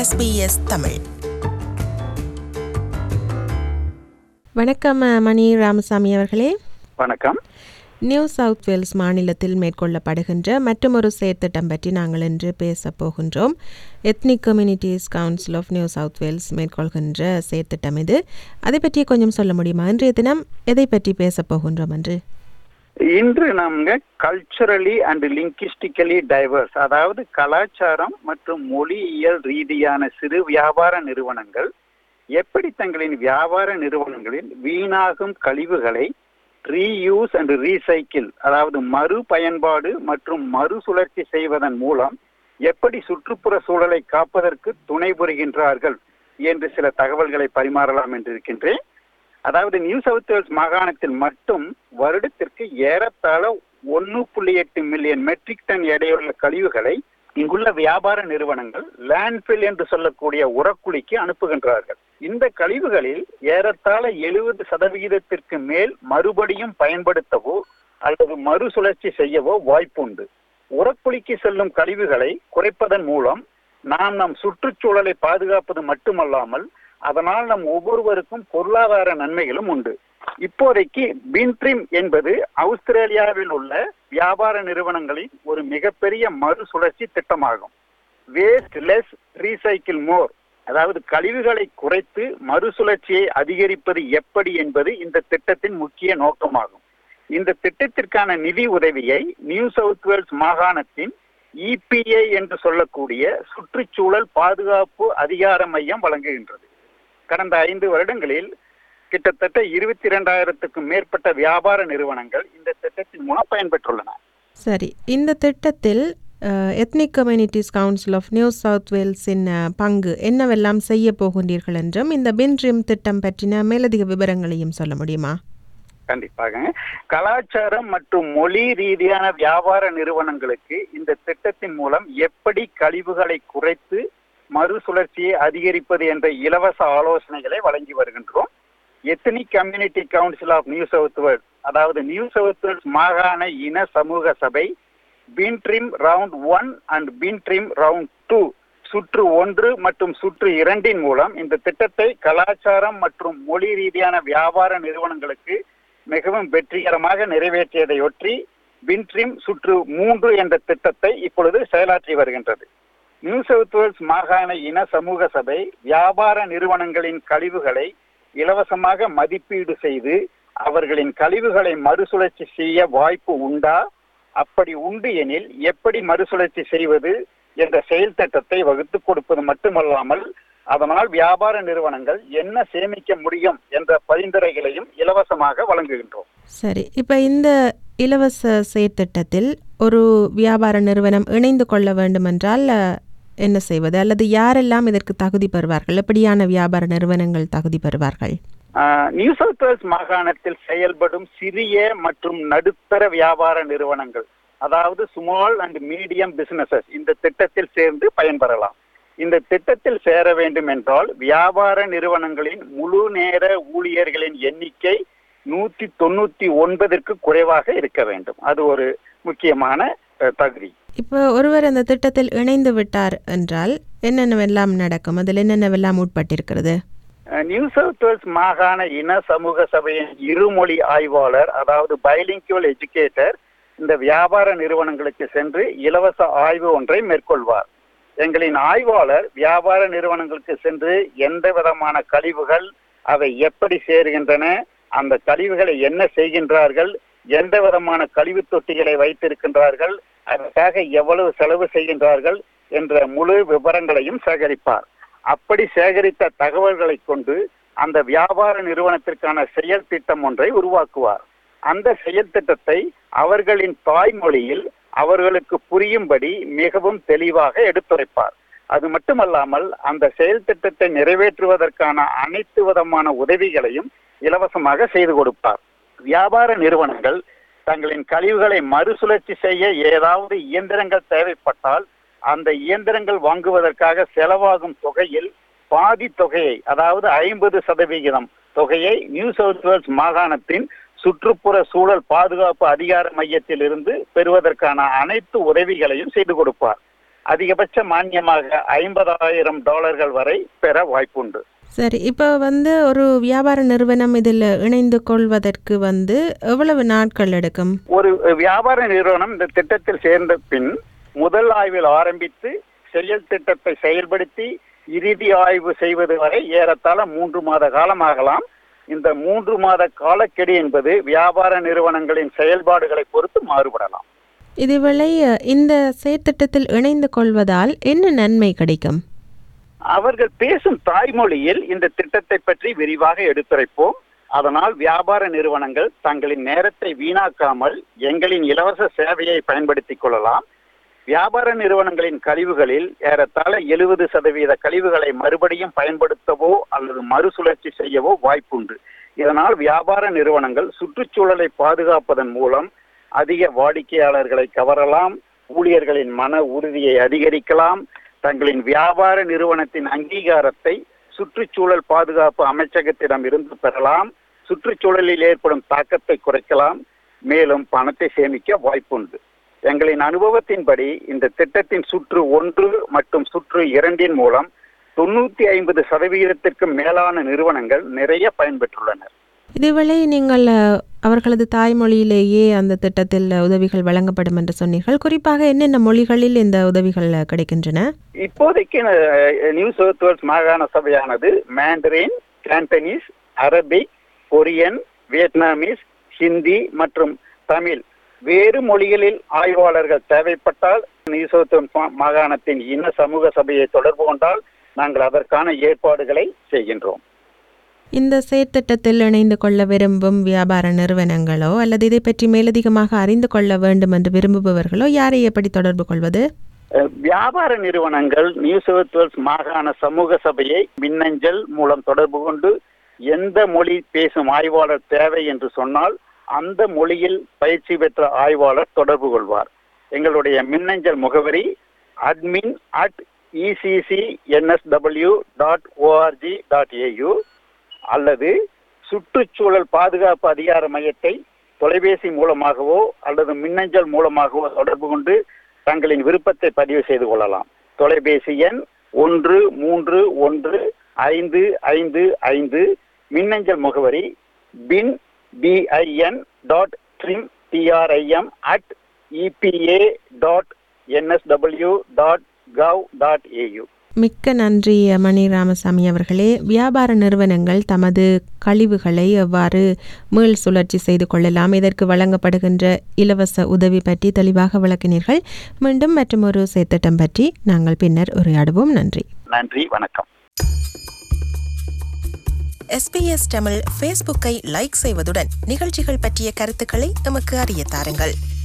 SBS Tamil வணக்கம் அஹ், மணி ராமசாமி அவர்களே வணக்கம் நியூ சவுத் வேல்ஸ் மாநிலத்தில் மேற்கொள்ளப்படுகின்ற மற்றொரு செயற்திட்டம் பற்றி நாங்கள் இன்று பேசப் போகின்றோம் ethnic communities council of New South Wales மேற்கொள்கின்ற செயற்திட்டம் இது அதை பற்றி கொஞ்சம் சொல்ல முடியுமா இன்றைய தினம் எதை பற்றி பேசப் போகின்றோம் என்று இன்று நாங்க கல்ச்சுரலி அண்ட் லிங்கிஸ்டிக்கலி டைவர்ஸ் அதாவது கலாச்சாரம் மற்றும் மொழியியல் ரீதியான சிறு வியாபார நிறுவனங்கள் எப்படி தங்களின் வியாபார நிறுவனங்களில் வீணாகும் கழிவுகளை ரீயூஸ் அண்ட் ரீசைக்கிள் அதாவது மறு பயன்பாடு மற்றும் மறுசுழற்சி செய்வதன் மூலம் எப்படி சுற்றுப்புற சூழலை காப்பதற்கு துணை புரிகின்றார்கள் என்று சில தகவல்களை பரிமாறலாம் என்று இருக்கின்றேன் அதாவது நியூ சவுத் வேல்ஸ் மாகாணத்தில் மட்டும் வருடத்திற்கு ஏறத்தாழ ஒன்று புள்ளி எட்டு மில்லியன் மெட்ரிக் டன் எடையுள்ள கழிவுகளை இங்குள்ள வியாபார நிறுவனங்கள் லேண்ட்ஃபில் என்று சொல்லக்கூடிய உரக்குழிக்கு அனுப்புகின்றார்கள் இந்த கழிவுகளில் ஏறத்தாழ எழுபது சதவிகிதத்திற்கு மேல் மறுபடியும் பயன்படுத்தவோ அல்லது மறுசுழற்சி செய்யவோ வாய்ப்புண்டு உரக்குழிக்கு செல்லும் கழிவுகளை குறைப்பதன் மூலம் நாம் நம் சுற்றுச்சூழலை பாதுகாப்பது மட்டுமல்லாமல் அதனால் நம் ஒவ்வொருவருக்கும் பொருளாதார நன்மைகளும் உண்டு இப்போதைக்கு பின்ட்ரிம் என்பது ஆஸ்திரேலியாவில் உள்ள வியாபார நிறுவனங்களின் ஒரு மிகப்பெரிய மறுசுழற்சி திட்டமாகும் வேஸ்ட் லெஸ் ரீசைக்கிள் மோர் அதாவது கழிவுகளை குறைத்து மறுசுழற்சியை அதிகரிப்பது எப்படி என்பது இந்த திட்டத்தின் முக்கிய நோக்கமாகும் இந்த திட்டத்திற்கான நிதி உதவியை நியூ சவுத் வேல்ஸ் மாகாணத்தின் இபிஐ என்று சொல்லக்கூடிய சுற்றுச்சூழல் பாதுகாப்பு அதிகார மையம் வழங்குகின்றது கடந்த ஐந்து வருடங்களில் கிட்டத்தட்ட இருபத்தி இரண்டாயிரத்துக்கும் மேற்பட்ட வியாபார நிறுவனங்கள் இந்த திட்டத்தின் மூலம் பயன்பெற்றுள்ளன சரி இந்த திட்டத்தில் ethnic communities council of New South வேல்ஸின் அஹ், பங்கு என்னவெல்லாம் செய்ய போகின்றீர்கள் என்றும் இந்த பின்ட்ரிம் திட்டம் பற்றின மேலதிக விவரங்களையும் சொல்ல முடியுமா கண்டிப்பாக கலாச்சாரம் மற்றும் மொழி ரீதியான வியாபார நிறுவனங்களுக்கு இந்த திட்டத்தின் மூலம் எப்படி கழிவுகளை குறைத்து மறுசுழற்சியை அதிகரிப்பது என்ற இலவச ஆலோசனைகளை வழங்கி வருகின்றோம் ethnic community council of New South Wales அதாவது நியூ சவுத் வேல்ஸ் மாகாண இன சமூக சபை bin trim round one and bin trim round two சுற்று ஒன்று மற்றும் சுற்று இரண்டின் மூலம் இந்த திட்டத்தை கலாச்சாரம் மற்றும் மொழி ரீதியான வியாபார நிறுவனங்களுக்கு மிகவும் வெற்றிகரமாக நிறைவேற்றியதையொற்றி பின்ட்ரிம் சுற்று மூன்று என்ற திட்டத்தை இப்பொழுது செயலாற்றி வருகின்றது நியூ சவுத் வேல்ஸ் மாகாண இன சமூக சபை வியாபார நிறுவனங்களின் கழிவுகளை இலவசமாக மதிப்பீடு செய்து அவர்களின் கழிவுகளை மறுசுழற்சி செய்ய வாய்ப்பு உண்டா அப்படி உண்டு எனில் எப்படி மறுசுழற்சி செய்வது என்ற செயல் திட்டத்தை வகுத்து கொடுப்பது மட்டுமல்லாமல் அதனால் வியாபார நிறுவனங்கள் என்ன சேமிக்க முடியும் என்ற பரிந்துரைகளையும் இலவசமாக வழங்குகின்றோம் சரி இப்போ இந்த இலவச செயற்திட்டத்தில் ஒரு வியாபார நிறுவனம் இணைந்து கொள்ள வேண்டுமென்றால் அஹ், என்ன செய்வது அல்லது யாரெல்லாம் இதற்கு தகுதி பெறுவார்கள் எப்படியான வியாபார நிறுவனங்கள் தகுதி பெறுவார்கள் ஆஹ், நியூ சவுத் வேல்ஸ் மாகாணத்தில் செயல்படும் சிறிய மற்றும் நடுத்தர வியாபார நிறுவனங்கள் அதாவது ஸ்மால் அண்ட் மீடியம் பிசினஸஸ் இந்த திட்டத்தில் சேர்ந்து பயன்பெறலாம் இந்த திட்டத்தில் சேர வேண்டும் என்றால் வியாபார நிறுவனங்களின் முழு நேர ஊழியர்களின் எண்ணிக்கை நூத்தி தொண்ணூத்தி ஒன்பதற்கு குறைவாக இருக்க வேண்டும் அது ஒரு முக்கியமான அஹ், தகுதி இப்போ ஒருவர் அந்த திட்டத்தில் இணைந்து விட்டார் என்றால் என்னென்னவெல்லாம் நடக்கும் அதில் என்னென்னவெல்லாம் உட்பட்டிருக்கிறது அஹ், நியூ சவுத் வேல்ஸ் மாகாண இன சமூக சபையின் இருமொழி ஆய்வாளர் அதாவது பைலிங்குவல் எஜுகேட்டர் இந்த வியாபார நிறுவனங்களுக்கு சென்று இலவச ஆய்வு ஒன்றை மேற்கொள்வார் எங்களின் ஆய்வாளர் வியாபார நிறுவனங்களுக்கு சென்று எந்த விதமான கழிவுகள் அவை எப்படி சேருகின்றன அந்த கழிவுகளை என்ன செய்கின்றார்கள் எந்த விதமான கழிவு தொட்டிகளை வைத்திருக்கின்றார்கள் அதற்காக எவ்வளவு செலவு செய்கின்றார்கள் என்ற முழு விவரங்களையும் சேகரிப்பார் அப்படி சேகரித்த தகவல்களை கொண்டு அந்த வியாபார நிறுவனத்திற்கான செயல் திட்டம் ஒன்றை உருவாக்குவார் அந்த செயல் திட்டத்தை அவர்களின் தாய்மொழியில் அவர்களுக்கு புரியும்படி மிகவும் தெளிவாக எடுத்துரைப்பார் அது மட்டுமல்லாமல் அந்த செயல் திட்டத்தை நிறைவேற்றுவதற்கான அனைத்து விதமான உதவிகளையும் இலவசமாக செய்து கொடுப்பார் வியாபார நிறுவனங்கள் தங்களின் கழிவுகளை மறுசுழற்சி செய்ய ஏதாவது இயந்திரங்கள் தேவைப்பட்டால் அந்த இயந்திரங்கள் வாங்குவதற்காக செலவாகும் தொகையில் பாதி தொகையை அதாவது ஐம்பது சதவிகிதம் தொகையை நியூ சவுத் வேல்ஸ் மாகாணத்தின் சுற்றுப்புற சூழல் பாதுகாப்பு அதிகார மையத்தில் இருந்து பெறுவதற்கான அனைத்து உதவிகளையும் செய்து கொடுப்பார் அதிகபட்ச மானியமாக ஐம்பதாயிரம் டாலர்கள் வரை பெற வாய்ப்புண்டு சரி இப்போ வந்து ஒரு வியாபார நிறுவனம் இதில் இணைந்து கொள்வதற்கு வந்து எவ்வளவு நாட்கள் எடுக்கும் ஒரு வியாபார நிறுவனம் இந்த திட்டத்தில் சேர்ந்த பின் முதல் ஆய்வில் ஆரம்பித்து செயல் திட்டத்தை செயல்படுத்தி இறுதி ஆய்வு செய்வது வரை ஏறத்தாழ மூன்று மாத காலம் ஆகலாம் இந்த மூன்று மாத காலக்கெடு என்பது வியாபார நிறுவனங்களின் செயல்பாடுகளை பொறுத்து மாறுபடலாம் இதுவேளை இந்த செயற்திட்டத்தில் இணைந்து கொள்வதால் என்ன நன்மை கிடைக்கும் அவர்கள் பேசும் தாய்மொழியில் இந்த திட்டத்தை பற்றி விரிவாக எடுத்துரைப்போம் அதனால் வியாபார நிறுவனங்கள் தங்களின் நேரத்தை வீணாக்காமல் எங்களின் இலவச சேவையை பயன்படுத்திக் கொள்ளலாம் வியாபார நிறுவனங்களின் கழிவுகளில் ஏறத்தாழ எழுபது சதவீத கழிவுகளை மறுபடியும் பயன்படுத்தவோ அல்லது மறுசுழற்சி செய்யவோ வாய்ப்புண்டு இதனால் வியாபார நிறுவனங்கள் சுற்றுச்சூழலை பாதுகாப்பதன் மூலம் அதிக வாடிக்கையாளர்களை கவரலாம் ஊழியர்களின் மன உறுதியை அதிகரிக்கலாம் தங்களின் வியாபார நிறுவனத்தின் அங்கீகாரத்தை சுற்றுச்சூழல் பாதுகாப்பு அமைச்சகத்திடம் இருந்து பெறலாம் சுற்றுச்சூழலில் ஏற்படும் தாக்கத்தை குறைக்கலாம் மேலும் பணத்தை சேமிக்க வாய்ப்புண்டு எங்களின் அனுபவத்தின்படி இந்த திட்டத்தின் சுற்று ஒன்று மற்றும் சுற்று இரண்டின் மூலம் தொண்ணூத்தி ஐம்பது சதவீதத்திற்கும் மேலான நிறுவனங்கள் நிறைய பயன்பெற்றுள்ளனர் இதுவேளை நீங்கள் அஹ், அவர்களது தாய்மொழியிலேயே அந்த திட்டத்தில் உதவிகள் வழங்கப்படும் என்று சொன்னீர்கள் குறிப்பாக என்னென்ன மொழிகளில் இந்த உதவிகள் அஹ், கிடைக்கின்றன இப்போதைக்கு அஹ், நியூ சவுத் வேல்ஸ் மாகாண சபையானது Mandarin Cantonese Arabic Korean Vietnamese Hindi மற்றும் தமிழ் வேறு மொழிகளில் ஆய்வாளர்கள் தேவைப்பட்டால் நியூ சவுத் வேல்ஸ் மா- மாகாணத்தின் இன சமூக சபையை தொடர்பு கொண்டால் நாங்கள் அதற்கான ஏற்பாடுகளை செய்கின்றோம் இந்த செயற்திட்டத்தில் இணைந்து கொள்ள விரும்பும் வியாபார நிறுவனங்களோ அல்லது இதை பற்றி மேலதிகமாக அறிந்து கொள்ள வேண்டும் என்று விரும்புபவர்களோ யாரை எப்படி தொடர்பு கொள்வது அஹ், வியாபார நிறுவனங்கள் நியூ சவுத் வேல்ஸ் மாகாண சமூக சபையை மின்னஞ்சல் மூலம் தொடர்பு கொண்டு எந்த மொழி பேசும் ஆய்வாளர் தேவை என்று சொன்னால் அந்த மொழியில் பயிற்சி பெற்ற ஆய்வாளர் தொடர்பு கொள்வார் எங்களுடைய மின்னஞ்சல் முகவரி admin at ECC NSW dot ORG dot AU அல்லது சுற்றுச்சூழல் பாதுகாப்பு அதிகார மையத்தை தொலைபேசி மூலமாகவோ அல்லது மின்னஞ்சல் மூலமாகவோ தொடர்பு கொண்டு தங்களின் விருப்பத்தை பதிவு செய்து கொள்ளலாம் தொலைபேசி எண் ஒன்று மூன்று ஒன்று ஐந்து ஐந்து ஐந்து மின்னஞ்சல் முகவரி bin BIN dot trim TRIM at EPA dot NSW dot gov dot AU மிக்க நன்றி மணி ராமசாமி அவர்களே வியாபார நிறுவனங்கள் தமது கழிவுகளை எவ்வாறு மீள் சுழற்சி செய்து கொள்ளலாம் இதற்கு வழங்கப்படுகின்ற இலவச உதவி பற்றி தெளிவாக விளக்கினீர்கள் மீண்டும் மற்றும் ஒரு செயற்திட்டம் பற்றி நாங்கள் பின்னர் உரையாடுவோம் நன்றி நன்றி வணக்கம் எஸ்பிஎஸ் தமிழ் ஃபேஸ்புக்கை லைக் செய்வதுடன் நிகழ்ச்சிகள் பற்றிய கருத்துக்களை எமக்கு அறிய தாருங்கள்